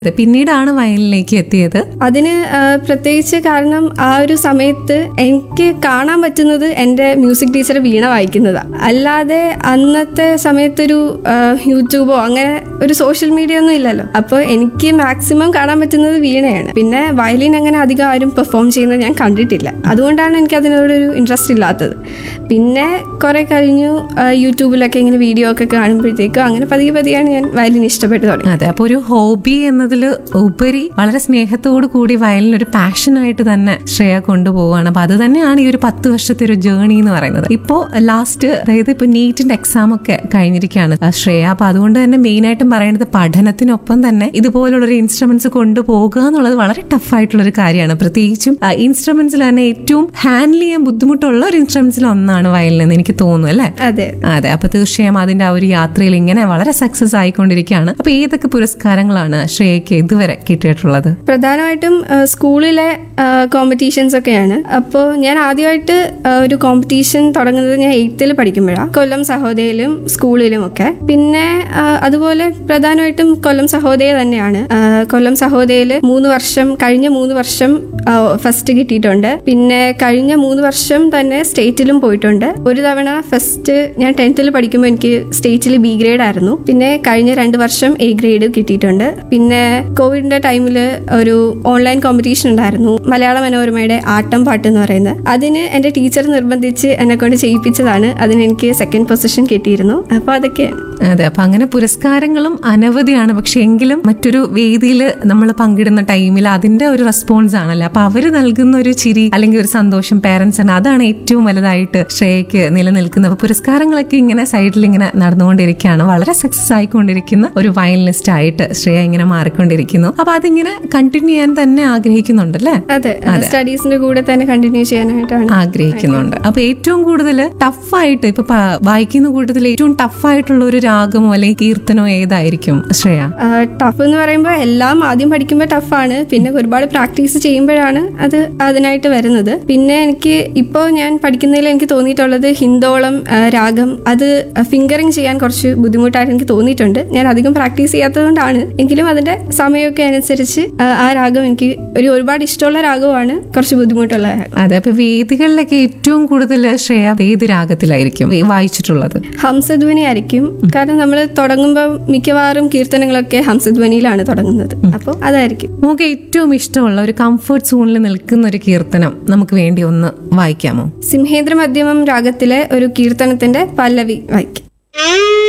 പിന്നീടാണ് വയലിലേക്ക് എത്തിയത് അതിന് ആ, പ്രത്യേകിച്ച് കാരണം ആ ഒരു സമയത്ത് എനിക്ക് കാണാൻ പറ്റുന്നത് എൻ്റെ മ്യൂസിക് ടീച്ചർ വീണ വായിക്കുന്നതാണ് അല്ലാതെ അന്നത്തെ സമയത്തൊരു ആ, യൂട്യൂബോ അങ്ങനെ ഒരു സോഷ്യൽ മീഡിയ ഒന്നും ഇല്ലല്ലോ അപ്പോൾ എനിക്ക് മാക്സിമം കാണാൻ പറ്റുന്നത് വീണയാണ് പിന്നെ വയലിൻ അങ്ങനെ അധികം ആരും പെർഫോം ചെയ്യുന്നത് ഞാൻ കണ്ടിട്ടില്ല അതുകൊണ്ടാണ് എനിക്ക് അതിനോടൊരു ഇൻട്രസ്റ്റ് ഇല്ലാത്തത് പിന്നെ കുറെ കഴിഞ്ഞു ആ, യൂട്യൂബിലൊക്കെ ഇങ്ങനെ വീഡിയോ ഒക്കെ കാണുമ്പോഴത്തേക്കും അങ്ങനെ പതിയെ പതിയാണ് ഞാൻ വയലിൻ ഇഷ്ടപ്പെട്ടു തുടങ്ങി അതെ അപ്പൊ ഒരു ഹോബി എന്നതിൽ ഉപരി വളരെ സ്നേഹത്തോടു കൂടി വയലിൻ ഒരു പാഷനായിട്ട് തന്നെ ശ്രേയ കൊണ്ടുപോവാണ് അപ്പൊ അത് തന്നെയാണ് ഈ ഒരു പത്ത് വർഷത്തെ ഒരു ജേണി എന്ന് പറയുന്നത് ഇപ്പോ ലാസ്റ്റ് അതായത് ഇപ്പൊ നീറ്റിന്റെ എക്സാം ഒക്കെ കഴിഞ്ഞിരിക്കുകയാണ് ആ ശ്രേയ അപ്പൊ അതുകൊണ്ട് തന്നെ മെയിൻ ആയിട്ടും പറയുന്നത് പഠനത്തിനൊപ്പം തന്നെ ഇതുപോലുള്ള ഒരു ഇൻസ്ട്രുമെന്റ്സ് കൊണ്ടുപോകുക എന്നുള്ളത് വളരെ ടഫ് ആയിട്ടുള്ള ഒരു കാര്യമാണ് പ്രത്യേകിച്ചും ഇൻസ്ട്രുമെന്റ്സിൽ തന്നെ ഏറ്റവും ഹാൻഡിൽ ചെയ്യാൻ ബുദ്ധിമുട്ടുള്ള ഒരു ഇൻസ്ട്രുമെന്റ്സിൽ ഒന്നാണ് വയലിൻ എന്ന് എനിക്ക് തോന്നുന്നു അല്ലേ അതെ അതെ അപ്പൊ തീർച്ചയായും അതിന്റെ ആ ഒരു യാത്രയിൽ ഇങ്ങനെ വളരെ സക്സസ് ആയിക്കൊണ്ടിരിക്കുകയാണ് അപ്പൊ ഏതൊക്കെ പുരസ്കാരങ്ങളാണ് ശ്രേയക്ക് ഇതുവരെ കിട്ടിയിട്ടുള്ളത് പ്രധാനമായിട്ടും ആ, സ്കൂളിലെ കോമ്പറ്റീഷൻസ് ഒക്കെയാണ് അപ്പോൾ ഞാൻ ആദ്യമായിട്ട് ആ, ഒരു കോമ്പറ്റീഷൻ തുടങ്ങുന്നത് ഞാൻ എയ്ത്തിൽ പഠിക്കുമ്പോഴാണ് കൊല്ലം സഹോദയയിലും സ്കൂളിലും ഒക്കെ പിന്നെ ആ, അതുപോലെ പ്രധാനമായിട്ടും കൊല്ലം സഹോദയ തന്നെയാണ് ആ, കൊല്ലം സഹോദയയിൽ മൂന്ന് വർഷം കഴിഞ്ഞ മൂന്ന് വർഷം ഫസ്റ്റ് കിട്ടിയിട്ടുണ്ട് പിന്നെ കഴിഞ്ഞ മൂന്ന് വർഷം തന്നെ സ്റ്റേറ്റിലും പോയിട്ടുണ്ട് ഒരു തവണ ഫസ്റ്റ് ഞാൻ ടെൻത്തിൽ പഠിക്കുമ്പോൾ എനിക്ക് സ്റ്റേറ്റിൽ ബി ഗ്രേഡ് ആയിരുന്നു പിന്നെ കഴിഞ്ഞ രണ്ട് വർഷം എ ഗ്രേഡ് കിട്ടിയിട്ടുണ്ട് പിന്നെ കോവിഡിന്റെ ടൈമിൽ ഒരു ഓൺലൈൻ കോമ്പറ്റീഷൻ ഉണ്ടായിരുന്നു മലയാള മനോരമയുടെ ആട്ടം പാട്ട് എന്ന് പറയുന്നത് അതിന് എൻ്റെ ടീച്ചർ നിർബന്ധിച്ച് എന്നെ കൊണ്ട് ചെയ്യിപ്പിച്ചതാണ് അതിന് എനിക്ക് സെക്കൻഡ് പൊസിഷൻ കിട്ടിയിരുന്നു അപ്പോൾ അതൊക്കെയാണ് അതെ അപ്പൊ അങ്ങനെ പുരസ്കാരങ്ങളും അനവധിയാണ് പക്ഷെ എങ്കിലും മറ്റൊരു വേദിയിൽ നമ്മൾ പങ്കിടുന്ന ടൈമിൽ അതിന്റെ ഒരു റെസ്പോൺസ് ആണല്ലോ അപ്പൊ അവര് നൽകുന്ന ഒരു ചിരി അല്ലെങ്കിൽ ഒരു സന്തോഷം പേരൻസിന് അതാണ് ഏറ്റവും വലുതായിട്ട് ശ്രേയക്ക് നിലനിൽക്കുന്നത് അപ്പൊ പുരസ്കാരങ്ങളൊക്കെ ഇങ്ങനെ സൈഡിൽ ഇങ്ങനെ നടന്നുകൊണ്ടിരിക്കുകയാണ് വളരെ സക്സസ് ആയിക്കൊണ്ടിരിക്കുന്ന ഒരു വയലിനിസ്റ്റ് ആയിട്ട് ശ്രേയ ഇങ്ങനെ മാറിക്കൊണ്ടിരിക്കുന്നു അപ്പൊ അതിങ്ങനെ കണ്ടിന്യൂ ചെയ്യാൻ തന്നെ ആഗ്രഹിക്കുന്നുണ്ടല്ലേ അതെ സ്റ്റഡീസിന്റെ കൂടെ തന്നെ കണ്ടിന്യൂ ചെയ്യാനായിട്ടാണ് ആഗ്രഹിക്കുന്നുണ്ട് അപ്പൊ ഏറ്റവും കൂടുതൽ ടഫായിട്ട് ഇപ്പൊ പ- വായിക്കുന്ന കൂട്ടത്തിൽ ഏറ്റവും ടഫായിട്ടുള്ള ഒരു രാഗമോ അല്ലെങ്കിൽ കീർത്തനോ ഏതായിരിക്കും ശ്രേയ ടഫ് എന്ന് പറയുമ്പോൾ എല്ലാം ആദ്യം പഠിക്കുമ്പോൾ ടഫാണ് പിന്നെ ഒരുപാട് പ്രാക്ടീസ് ചെയ്യുമ്പോഴാണ് അത് അതിനായിട്ട് വരുന്നത് പിന്നെ എനിക്ക് ഇപ്പോൾ ഞാൻ പഠിക്കുന്നതിൽ എനിക്ക് തോന്നിയിട്ടുള്ളത് ഹിന്ദോളം ആ, രാഗം അത് ഫിംഗറിങ് ചെയ്യാൻ കുറച്ച് ബുദ്ധിമുട്ടായിട്ട് എനിക്ക് തോന്നിയിട്ടുണ്ട് ഞാൻ അധികം പ്രാക്ടീസ് ചെയ്യാത്തതുകൊണ്ടാണ് എങ്കിലും അതിന്റെ സമയമൊക്കെ അനുസരിച്ച് ആ, ആ രാഗം എനിക്ക് ഒരു ഒരുപാട് ഇഷ്ടമുള്ള രാഗമാണ് കുറച്ച് ബുദ്ധിമുട്ടുള്ള രാഗം അതെ അപ്പൊ വേദികളിലൊക്കെ ഏറ്റവും കൂടുതൽ ശ്രേയ ഏത് രാഗത്തിലായിരിക്കും ഈ വായിച്ചിട്ടുള്ളത് ഹംസധ്വനി ആയിരിക്കും കാരണം നമ്മൾ തുടങ്ങുമ്പോൾ മിക്കവാറും കീർത്തനങ്ങളൊക്കെ ഹംസധ്വനിയിലാണ് തുടങ്ങുന്നത് അപ്പോൾ അതായിരിക്കും നമുക്ക് ഏറ്റവും ഇഷ്ടമുള്ള ഒരു കംഫർട്ട് സോണിൽ നിൽക്കുന്ന ഒരു കീർത്തനം നമുക്ക് വേണ്ടി ഒന്ന് വായിക്കാമോ സിംഹേന്ദ്ര മധ്യമം രാഗത്തിലെ ഒരു കീർത്തനത്തിന്റെ പല്ലവി വായിക്കും